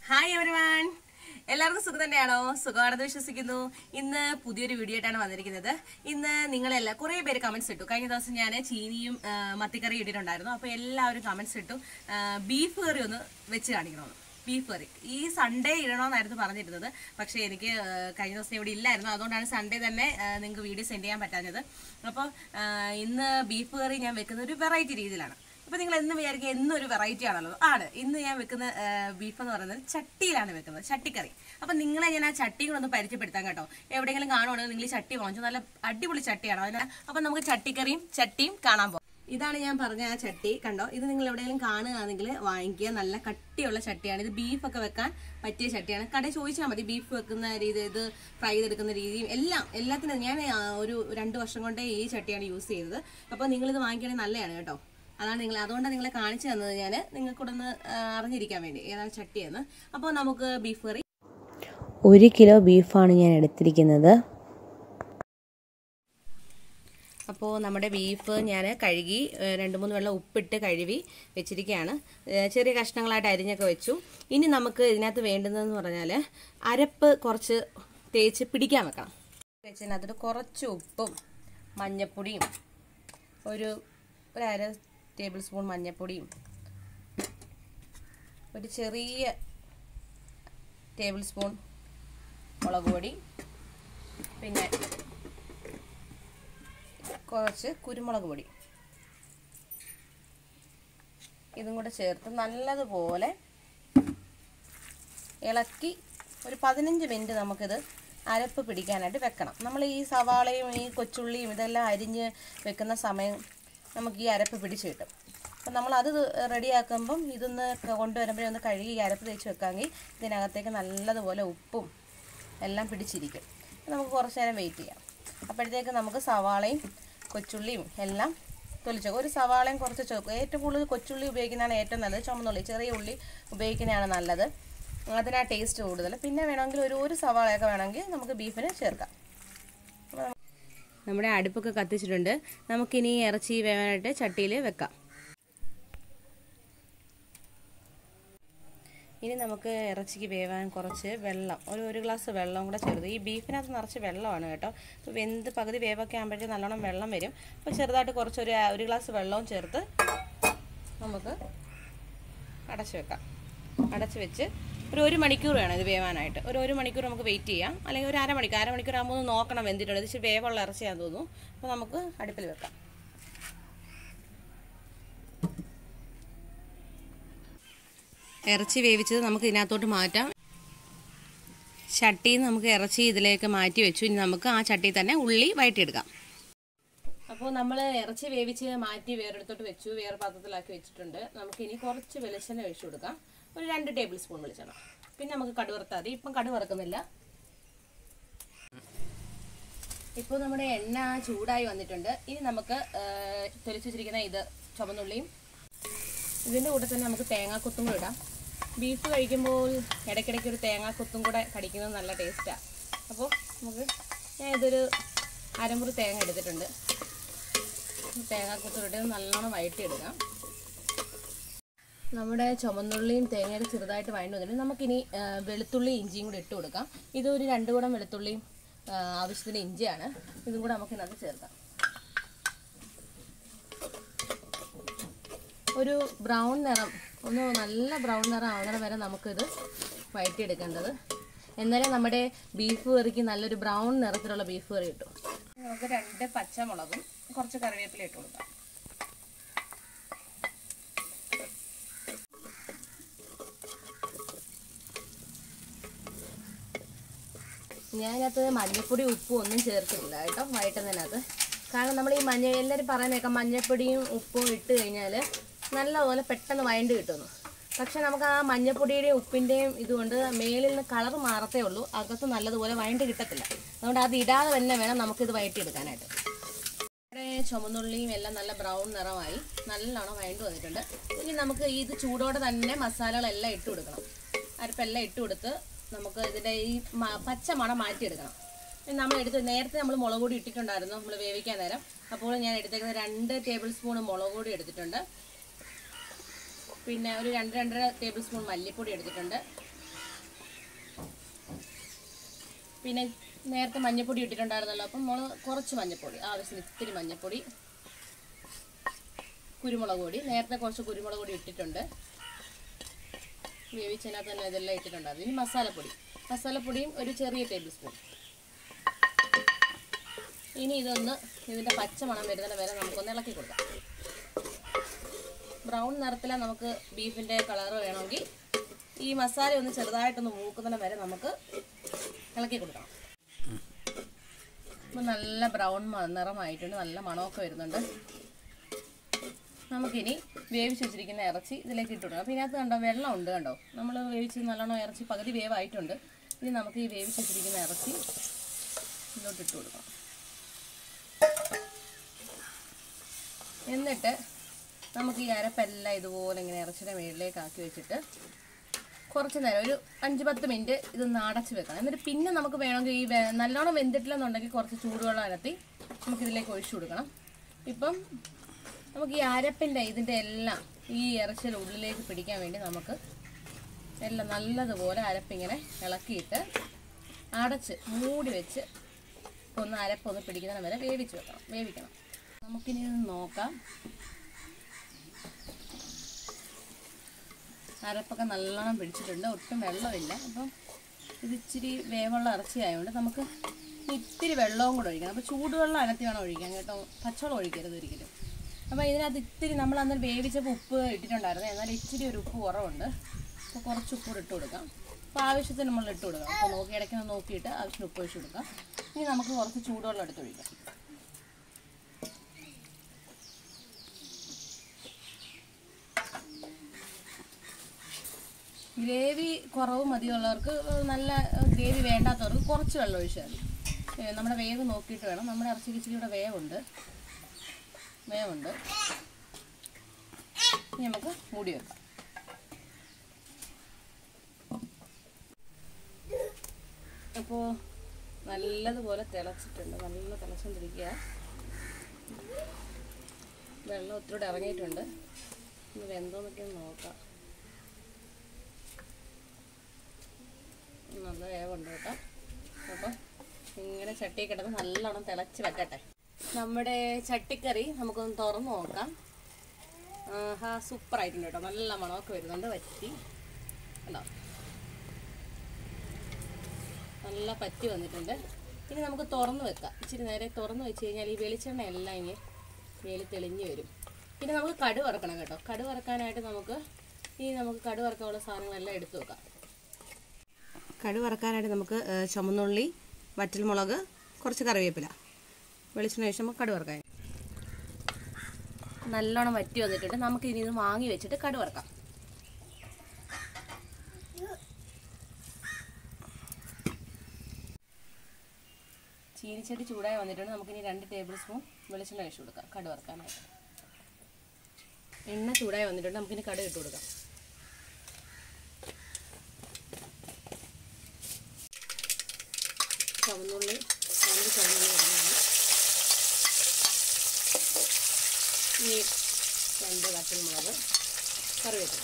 hi everyone എല്ലാവർക്കും സുഖം തന്നെയാണോ സുഖമാണെന്ന് വിശ്വസിക്കുന്നു ഇന്ന് പുതിയൊരു വീഡിയോ ആയിട്ടാണ് വന്നിരിക്കുന്നത് ഇന്ന് നിങ്ങളെല്ലാം കുറേ പേര് കമന്റ്സ് ഇട്ടു കഴിഞ്ഞ ദിവസം ഞാൻ ചീനിയും ആ, മത്തിക്കറിയും ഇട്ടിട്ടുണ്ടായിരുന്നു അപ്പോൾ എല്ലാവരും കമന്റ്സ് ഇട്ടു ആ, ബീഫ് കറി ഒന്ന് വെച്ച് കാണിക്കണമെന്ന് ബീഫ് കറി ഈ സൺഡേ ഇടണമെന്നായിരുന്നു പറഞ്ഞിരുന്നത് പക്ഷേ എനിക്ക് ആ, കഴിഞ്ഞ ദിവസം ഇവിടെ ഇല്ലായിരുന്നു അതുകൊണ്ടാണ് സൺഡേ തന്നെ നിങ്ങൾക്ക് വീഡിയോ സെൻഡ് ചെയ്യാൻ പറ്റാഞ്ഞത് അപ്പോൾ ആ, ഇന്ന് ബീഫ് കറി ഞാൻ വെക്കുന്നത് ഒരു വെറൈറ്റി രീതിയിലാണ് ഇപ്പൊ നിങ്ങൾ എന്ന് വിചാരിക്കുക എന്നും ഒരു വെറൈറ്റി ആണല്ലോ ആണ് ഇന്ന് ഞാൻ വെക്കുന്ന ബീഫ് എന്ന് പറയുന്നത് ചട്ടിയിലാണ് വെക്കുന്നത് ചട്ടിക്കറി അപ്പൊ നിങ്ങളെ ഞാൻ ആ ചട്ടി കൂടെ ഒന്ന് പരിചയപ്പെടുത്താം കേട്ടോ എവിടെയെങ്കിലും കാണുവാണെങ്കിൽ നിങ്ങൾ ഈ ചട്ടി വാങ്ങിച്ചു നല്ല അടിപൊളി ചട്ടിയാണ് അതിന് അപ്പൊ നമുക്ക് ചട്ടിക്കറിയും ചട്ടിയും കാണാൻ പോകും ഇതാണ് ഞാൻ പറഞ്ഞ ആ ചട്ടി കണ്ടോ ഇത് നിങ്ങൾ എവിടെയെങ്കിലും കാണുകയാണെങ്കിൽ വാങ്ങിക്കുക നല്ല കട്ടിയുള്ള ചട്ടിയാണ് ഇത് ബീഫൊക്കെ വെക്കാൻ പറ്റിയ ചട്ടിയാണ് കടയിൽ ചോദിച്ചാൽ മതി ബീഫ് വെക്കുന്ന രീതി ഇത് ഫ്രൈ ചെയ്തെടുക്കുന്ന രീതിയും എല്ലാം എല്ലാത്തിനും ഞാൻ ആ, ഒരു രണ്ട് വർഷം കൊണ്ടേ ഈ ചട്ടിയാണ് യൂസ് ചെയ്തത് അപ്പോൾ നിങ്ങളിത് വാങ്ങിക്കുകയാണെങ്കിൽ നല്ലതാണ് കേട്ടോ അതാണ് നിങ്ങൾ അതുകൊണ്ടാണ് നിങ്ങളെ കാണിച്ചു തന്നത് ഞാൻ നിങ്ങൾക്കൂടൊന്ന് ആ, അറിഞ്ഞിരിക്കാൻ വേണ്ടി ഏതാണ് ചട്ടിയെന്ന് അപ്പോൾ നമുക്ക് ബീഫ് കറി ഒരു കിലോ ബീഫാണ് ഞാൻ എടുത്തിരിക്കുന്നത് അപ്പോൾ നമ്മുടെ ബീഫ് ഞാൻ കഴുകി ഏഹ്, രണ്ട് മൂന്ന് വെള്ളം ഉപ്പിട്ട് കഴുകി വെച്ചിരിക്കുകയാണ് ഏഹ്, ചെറിയ കഷ്ണങ്ങളായിട്ട് അരിഞ്ഞൊക്കെ വെച്ചു ഇനി നമുക്ക് ഇതിനകത്ത് വേണ്ടുന്നതെന്ന് പറഞ്ഞാൽ അരപ്പ് കുറച്ച് തേച്ച് പിടിക്കാൻ വെക്കണം വെച്ചതിനകത്തോട്ട് കുറച്ച് ഉപ്പും മഞ്ഞപ്പൊടിയും ഒരു ഒരു അര ടേബിൾ സ്പൂൺ മഞ്ഞപ്പൊടിയും ഒരു ചെറിയ ടേബിൾ സ്പൂൺ മുളക് പൊടി പിന്നെ കുറച്ച് കുരുമുളക് പൊടി ഇതും കൂടെ ചേർത്ത് നല്ലതുപോലെ ഇളക്കി ഒരു പതിനഞ്ച് മിനിറ്റ് നമുക്കിത് അരപ്പ് പിടിക്കാനായിട്ട് വെക്കണം നമ്മൾ ഈ സവാളയും ഈ കൊച്ചുള്ളിയും ഇതെല്ലാം അരിഞ്ഞ് വെക്കുന്ന സമയം നമുക്ക് ഈ അരപ്പ് പിടിച്ച് കിട്ടും അപ്പം നമ്മൾ അത് റെഡിയാക്കുമ്പം ഇതൊന്ന് കൊണ്ടുവരുമ്പോഴേ ഒന്ന് കഴുകി ഈ അരപ്പ് തേച്ച് വെക്കാമെങ്കിൽ ഇതിനകത്തേക്ക് നല്ലതുപോലെ ഉപ്പും എല്ലാം പിടിച്ചിരിക്കും നമുക്ക് കുറച്ച് നേരം വെയിറ്റ് ചെയ്യാം അപ്പോഴത്തേക്ക് നമുക്ക് സവാളയും കൊച്ചുള്ളിയും എല്ലാം തൊലിച്ചു ഒരു സവാളയും കുറച്ച് ചോക്കും ഏറ്റവും കൂടുതൽ കൊച്ചുള്ളി ഉപയോഗിക്കുന്നതാണ് ഏറ്റവും നല്ലത് ചുമന്നുള്ളി ചെറിയ ഉള്ളി ഉപയോഗിക്കുന്നതാണ് നല്ലത് അതിനാ ടേസ്റ്റ് കൂടുതൽ പിന്നെ വേണമെങ്കിൽ ഒരു ഒരു സവാളയൊക്കെ വേണമെങ്കിൽ നമുക്ക് ബീഫിന് ചേർക്കാം നമ്മുടെ അടുപ്പൊക്കെ കത്തിച്ചിട്ടുണ്ട് നമുക്കിനി ഇറച്ചി വേവാനായിട്ട് ചട്ടിയിൽ വെക്കാം ഇനി നമുക്ക് ഇറച്ചിക്ക് വേവാൻ കുറച്ച് വെള്ളം ഒരു ഒരു ഗ്ലാസ് വെള്ളം കൂടെ ചേർത്ത് ഈ ബീഫിനകത്ത് നിറച്ച് വെള്ളമാണ് കേട്ടോ അപ്പോൾ വെന്ത് പകുതി വേവൊക്കെ ആകുമ്പോഴത്തേക്ക് നല്ലോണം വെള്ളം വരും അപ്പോൾ ചെറുതായിട്ട് കുറച്ച് ഒരു ഒരു ഗ്ലാസ് വെള്ളവും ചേർത്ത് നമുക്ക് അടച്ചു വെക്കാം അടച്ചു വെച്ച് ഒരു ഒരു മണിക്കൂർ വേണം ഇത് വേവാനായിട്ട് ഒരു ഒരു മണിക്കൂർ നമുക്ക് വെയിറ്റ് ചെയ്യാം അല്ലെങ്കിൽ ഒരു അരമണിക്കൂർ അരമണിക്കൂർ ആകുമ്പോൾ ഒന്ന് നോക്കണം വെന്തിട്ടുണ്ട് ഇത് ഇച്ചിരി വേവുള്ള ഇറച്ചിയാന്ന് തോന്നുന്നു അപ്പോൾ നമുക്ക് അടുപ്പിൽ വെക്കാം ഇറച്ചി വേവിച്ചത് നമുക്ക് ഇതിനകത്തോട്ട് മാറ്റാം ചട്ടിയിൽ നമുക്ക് ഇറച്ചി ഇതിലേക്ക് മാറ്റി വെച്ചു ഇനി നമുക്ക് ആ ചട്ടിയിൽ തന്നെ ഉള്ളി വഴറ്റിയെടുക്കാം അപ്പോൾ നമ്മൾ ഇറച്ചി വേവിച്ച് മാറ്റി വേറെടുത്തോട്ട് വെച്ചു വേറെ പാത്രത്തിലാക്കി വെച്ചിട്ടുണ്ട് നമുക്ക് ഇനി കുറച്ച് വെളിച്ചെണ്ണ ഒഴിച്ചു കൊടുക്കാം ഒരു രണ്ട് ടേബിൾ സ്പൂൺ വെളിച്ചെണ്ണ പിന്നെ നമുക്ക് കടുവറുത്താൽ മതി ഇപ്പം കടുക് വറുക്കുന്നില്ല ഇപ്പോൾ നമ്മുടെ എണ്ണ ചൂടായി വന്നിട്ടുണ്ട് ഇനി നമുക്ക് തൊലിച്ചു വെച്ചിരിക്കുന്ന ഇത് ചുവന്നുള്ളിയും ഇതിൻ്റെ കൂടെ തന്നെ നമുക്ക് തേങ്ങാക്കൊത്തും കൂടെ ഇടാം ബീഫ് കഴിക്കുമ്പോൾ ഇടയ്ക്കിടയ്ക്ക് ഒരു തേങ്ങാക്കൊത്തും കൂടെ കടിക്കുന്നത് നല്ല ടേസ്റ്റാണ് അപ്പോൾ നമുക്ക് ഞാൻ ഇതൊരു അരമുറി തേങ്ങ എടുത്തിട്ടുണ്ട് തേങ്ങാക്കൊത്തും ഇട്ട് നല്ലോണം വഴറ്റിയെടുക്കാം നമ്മുടെ ചുമന്നുള്ളിയും തേങ്ങയുടെ ചെറുതായിട്ട് വഴണ്ട് വന്നിട്ട് നമുക്കിനി ആ, വെളുത്തുള്ളി ഇഞ്ചിയും കൂടി ഇട്ട് കൊടുക്കാം ഇതൊരു രണ്ട് കൂടം വെളുത്തുള്ളിയും ആ, ആവശ്യത്തിന് ഇഞ്ചിയാണ് ഇതും കൂടെ നമുക്ക് ഇതിനകത്ത് ചേർക്കാം ഒരു ബ്രൗൺ നിറം ഒന്ന് നല്ല ബ്രൗൺ നിറം ആവുന്നത് വരെ നമുക്കിത് വഴറ്റിയെടുക്കേണ്ടത് എന്നാലേ നമ്മുടെ ബീഫ് കറിക്ക് നല്ലൊരു ബ്രൗൺ നിറത്തിലുള്ള ബീഫ് കറി കിട്ടും നമുക്ക് രണ്ട് പച്ചമുളകും കുറച്ച് കറിവേപ്പില ഇട്ട് കൊടുക്കാം ഞാൻ ഇതിനകത്ത് മഞ്ഞൾപ്പൊടി ഉപ്പും ഒന്നും ചേർത്തിട്ടില്ല കേട്ടോ വഴറ്റുന്നതിനകത്ത് കാരണം നമ്മൾ ഈ മഞ്ഞ എല്ലാവരും പറയുന്നേക്കാം മഞ്ഞൾപ്പൊടിയും ഉപ്പും ഇട്ട് കഴിഞ്ഞാൽ നല്ലപോലെ പെട്ടെന്ന് വഴണ്ട് കിട്ടുന്നു പക്ഷെ നമുക്ക് ആ മഞ്ഞൾപ്പൊടിയുടെയും ഉപ്പിൻ്റെയും ഇതുകൊണ്ട് മേലിൽ നിന്ന് കളർ മാറത്തേ ഉള്ളൂ അകത്ത് നല്ലതുപോലെ വഴണ്ട് കിട്ടത്തില്ല അതുകൊണ്ട് അത് ഇടാതെ തന്നെ വേണം നമുക്കിത് വഴറ്റിയെടുക്കാനായിട്ട് ഇവിടെ ചുമന്നുള്ളിയും എല്ലാം നല്ല ബ്രൗൺ നിറമായി നല്ലോണം വഴണ്ട് വന്നിട്ടുണ്ട് ഇനി നമുക്ക് ഇത് ചൂടോടെ തന്നെ മസാലകളെല്ലാം ഇട്ട് കൊടുക്കണം അരപ്പെല്ലാം ഇട്ട് കൊടുത്ത് നമുക്ക് ഇതിൻ്റെ ഈ മ- പച്ച മണം മാറ്റിയെടുക്കണം ഇനി നമ്മൾ എടുത്ത് നേരത്തെ നമ്മൾ മുളക് പൊടി ഇട്ടിട്ടുണ്ടായിരുന്നു നമ്മൾ വേവിക്കാൻ നേരം അപ്പോൾ ഞാൻ എടുത്തേക്കുന്നത് രണ്ട് ടേബിൾ സ്പൂൺ മുളക് പൊടി എടുത്തിട്ടുണ്ട് പിന്നെ ഒരു രണ്ട് രണ്ടര ടേബിൾ സ്പൂൺ മല്ലിപ്പൊടി എടുത്തിട്ടുണ്ട് പിന്നെ നേരത്തെ മഞ്ഞപ്പൊടി ഇട്ടിട്ടുണ്ടായിരുന്നല്ലോ അപ്പം നമ്മൾ കുറച്ച് മഞ്ഞപ്പൊടി ആവശ്യത്തിന് ഇത്തിരി മഞ്ഞപ്പൊടി കുരുമുളക് പൊടി നേരത്തെ കുറച്ച് കുരുമുളക് പൊടി ഇട്ടിട്ടുണ്ട് വേവിച്ചതിനകത്ത് തന്നെ ഇതെല്ലാം ഇട്ടിട്ടുണ്ടായിരുന്നു ഇനി മസാലപ്പൊടി മസാലപ്പൊടിയും ഒരു ചെറിയ ടേബിൾ സ്പൂൺ ഇനി ഇതൊന്ന് ഇതിൻ്റെ പച്ച മണം വരുന്നത് വരെ നമുക്കൊന്ന് ഇളക്കി കൊടുക്കാം ബ്രൗൺ നിറത്തിലെ നമുക്ക് ബീഫിൻ്റെ കളർ വേണമെങ്കിൽ ഈ മസാല ഒന്ന് ചെറുതായിട്ടൊന്ന് മൂക്കുന്നതിന് വരെ നമുക്ക് ഇളക്കി കൊടുക്കണം ഇപ്പം നല്ല ബ്രൗൺ നിറമായിട്ടുണ്ട് നല്ല മണമൊക്കെ വരുന്നുണ്ട് നമുക്കിനി വേവിച്ച് വെച്ചിരിക്കുന്ന ഇറച്ചി ഇതിലേക്ക് ഇട്ട് കൊടുക്കണം അപ്പോൾ ഇതിനകത്ത് കണ്ടോ വെള്ളം ഉണ്ട് കണ്ടോ നമ്മൾ വേവിച്ച് നല്ലോണം ഇറച്ചി പകുതി വേവായിട്ടുണ്ട് ഇനി നമുക്ക് ഈ വേവിച്ച് വെച്ചിരിക്കുന്ന ഇറച്ചി ഇതിലോട്ട് ഇട്ട് കൊടുക്കണം എന്നിട്ട് നമുക്ക് ഈ അരപ്പെല്ലാം ഇതുപോലെ ഇങ്ങനെ ഇറച്ചിയുടെ മുകളിലേക്ക് ആക്കി വെച്ചിട്ട് കുറച്ച് നേരം ഒരു അഞ്ച് പത്ത് മിനിറ്റ് ഇതൊന്ന് അടച്ച് വെക്കണം എന്നിട്ട് പിന്നെ നമുക്ക് വേണമെങ്കിൽ ഈ വെ- നല്ലോണം വെന്തിട്ടില്ലെന്നുണ്ടെങ്കിൽ കുറച്ച് ചൂടുവെള്ളം അനത്തി നമുക്കിതിലേക്ക് ഒഴിച്ചു കൊടുക്കണം ഇപ്പം നമുക്ക് ഈ അരപ്പിൻ്റെ ഇതിൻ്റെ എല്ലാം ഈ ഇറച്ചിയുടെ ഉള്ളിലേക്ക് പിടിക്കാൻ വേണ്ടി നമുക്ക് എല്ലാം നല്ലതുപോലെ അരപ്പിങ്ങനെ ഇളക്കിയിട്ട് അടച്ച് മൂടി വെച്ച് ഒന്ന് അരപ്പൊന്ന് പിടിക്കുന്നതിന് വരെ വേവിച്ച് വെക്കണം വേവിക്കണം നമുക്കിനി ഇത് നോക്കാം അരപ്പൊക്കെ നല്ലോണം പിടിച്ചിട്ടുണ്ട് ഒട്ടും വെള്ളമില്ല അപ്പം ഇത് ഇച്ചിരി വേവുള്ള ഇറച്ചി ആയതുകൊണ്ട് നമുക്ക് ഇത്തിരി വെള്ളവും കൂടെ ഒഴിക്കണം അപ്പോൾ ചൂടുവെള്ളം അനത്തി വേണം ഒഴിക്കാൻ കേട്ടോ പച്ചവെള്ളം ഒഴിക്കരുത് ഒരിക്കലും അപ്പോൾ ഇതിനകത്ത് ഇത്തിരി നമ്മൾ അന്ന് വേവിച്ചപ്പോൾ ഉപ്പ് ഇട്ടിട്ടുണ്ടായിരുന്നു എന്നാൽ ഇച്ചിരി ഒരു ഉപ്പ് കുറവുണ്ട് അപ്പോൾ കുറച്ച് ഉപ്പ് കൂടെ ഇട്ട് കൊടുക്കാം അപ്പോൾ ആവശ്യത്തിന് നമ്മൾ ഇട്ട് കൊടുക്കാം അപ്പോൾ നോക്കി ഇടയ്ക്ക് ഒന്ന് നോക്കിയിട്ട് ആവശ്യത്തിന് ഉപ്പ് ഒഴിച്ച് കൊടുക്കാം ഇനി നമുക്ക് കുറച്ച് ചൂടുവെള്ളം എടുത്ത് ഒഴിക്കാം ഗ്രേവി കുറവ് മതിയുള്ളവർക്ക് നല്ല ഗ്രേവി വേണ്ടാത്തവർക്ക് കുറച്ച് വെള്ളം ഒഴിച്ചാൽ മതി ഏ, നമ്മുടെ വേവ് നോക്കിയിട്ട് വേണം നമ്മുടെ ഇറച്ചിക്ക് ഇച്ചിരി കൂടെ വേവുണ്ട് വേവുണ്ട് ഇനി നമുക്ക് മൂടി വെക്കാം അപ്പോൾ നല്ലതുപോലെ തിളച്ചിട്ടുണ്ട് നല്ല തിളച്ചുകൊണ്ടിരിക്കുക വെള്ളം ഒത്തിരി ഇറങ്ങിയിട്ടുണ്ട് ഇനി വെന്തോന്നൊക്കെ ഒന്ന് നോക്കാം നല്ല വേവുണ്ട് കേട്ടോ അപ്പം ഇങ്ങനെ ചട്ടി കിടന്ന് നല്ലോണം തിളച്ച് വെക്കട്ടെ നമ്മുടെ ചട്ടിക്കറി നമുക്കൊന്ന് തുറന്ന് നോക്കാം ആഹാ സൂപ്പർ ആയിട്ടുണ്ട് കേട്ടോ നല്ല മണമൊക്കെ വരുന്നുണ്ട് വറ്റി കണ്ടോ നല്ല പറ്റി വന്നിട്ടുണ്ട് ഇനി നമുക്ക് തുറന്ന് വെക്കാം ഇച്ചിരി നേരെ തുറന്ന് വെച്ച് കഴിഞ്ഞാൽ ഈ വെളിച്ചെണ്ണ എല്ലാം ഇനി മേലിൽ തെളിഞ്ഞ് വരും പിന്നെ നമുക്ക് കടു വറക്കണം കേട്ടോ കടു വറക്കാനായിട്ട് നമുക്ക് ഈ നമുക്ക് കടു വറക്കാനുള്ള സാധനങ്ങളെല്ലാം എടുത്തു വെക്കാം കടു വറക്കാനായിട്ട് നമുക്ക് ഏ, ചുമന്നുള്ളി വറ്റൽമുളക് കുറച്ച് കറിവേപ്പില വെളിച്ചെണ്ണ ശേഷം നമുക്ക് കടു വറക്കാൻ നല്ലോണം വറ്റി വന്നിട്ടുണ്ട് നമുക്ക് ഇനി ഇത് വാങ്ങി വെച്ചിട്ട് കടു വറക്കാം ചീനിച്ചട്ടി ചൂടായി വന്നിട്ടുണ്ട് നമുക്കിനി രണ്ട് ടേബിൾ സ്പൂൺ വെളിച്ചെണ്ണ ഒഴിച്ചു കൊടുക്കാം കടു വറക്കാനായിട്ട് എണ്ണ ചൂടായി വന്നിട്ടുണ്ട് നമുക്കിനി കടു ഇട്ട് കൊടുക്കാം ചുവന്നുള്ളി രണ്ട് ചുവന്നുള്ളി ഇടുന്നതാണ് ഇനി രണ്ട് വറ്റൽമുളക് കറിവേപ്പില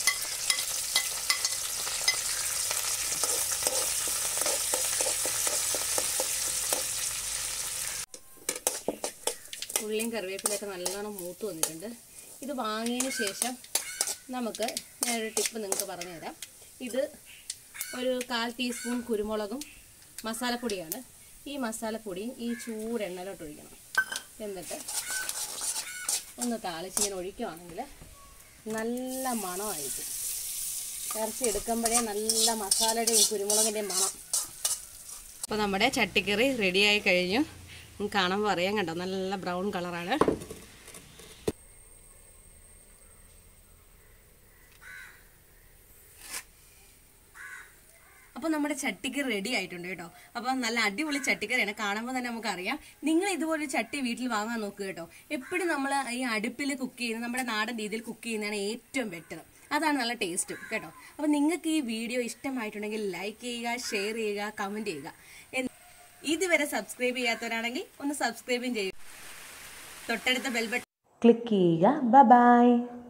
ഉള്ളിയും കറിവേപ്പിലൊക്കെ നല്ലോണം മൂത്ത് വന്നിട്ടുണ്ട് ഇത് വാങ്ങിയതിന് ശേഷം നമുക്ക് ഞാനൊരു ടിപ്പ് നിങ്ങൾക്ക് പറഞ്ഞുതരാം ഇത് ഒരു കാൽ ടീസ്പൂൺ കുരുമുളകും മസാലപ്പൊടിയാണ് ഈ മസാലപ്പൊടിയും ഈ ചൂടെണ്ണയിലോട്ട് ഒഴിക്കണം എന്നിട്ട് ഒന്ന് താളിച്ച് ഇങ്ങനെ ഒഴിക്കുവാണെങ്കിൽ നല്ല മണമായിരിക്കും ഇറച്ചി എടുക്കുമ്പോഴേ നല്ല മസാലയുടെയും കുരുമുളകിൻ്റെയും മണം അപ്പോൾ നമ്മുടെ ചട്ടിക്കറി റെഡിയായി കഴിഞ്ഞു നിങ്ങൾക്ക് കാണുമ്പോൾ അറിയാൻ കണ്ടോ നല്ല ബ്രൗൺ കളറാണ് അപ്പോൾ നമ്മുടെ ചട്ടിക്കറി റെഡി ആയിട്ടുണ്ട് കേട്ടോ അപ്പോൾ നല്ല അടിപൊളി ചട്ടിക്കറിയാണ് കാണുമ്പോൾ തന്നെ നമുക്കറിയാം നിങ്ങൾ ഇതുപോലെ ചട്ടി വീട്ടിൽ വാങ്ങാൻ നോക്കുക കേട്ടോ എപ്പോഴും നമ്മൾ ഈ അടുപ്പിൽ കുക്ക് ചെയ്യുന്നത് നമ്മുടെ നാടൻ രീതിയിൽ കുക്ക് ചെയ്യുന്നതാണ് ഏറ്റവും ബെറ്റർ അതാണ് നല്ല ടേസ്റ്റും കേട്ടോ അപ്പോൾ നിങ്ങൾക്ക് ഈ വീഡിയോ ഇഷ്ടമായിട്ടുണ്ടെങ്കിൽ ലൈക്ക് ചെയ്യുക ഷെയർ ചെയ്യുക കമൻറ്റ് ചെയ്യുക എന്ന് ഇതുവരെ സബ്സ്ക്രൈബ് ചെയ്യാത്തവരാണെങ്കിൽ ഒന്ന് സബ്സ്ക്രൈബും ചെയ്യുക തൊട്ടടുത്ത ബെൽ ബട്ടൺ ക്ലിക്ക് ചെയ്യുക ബൈ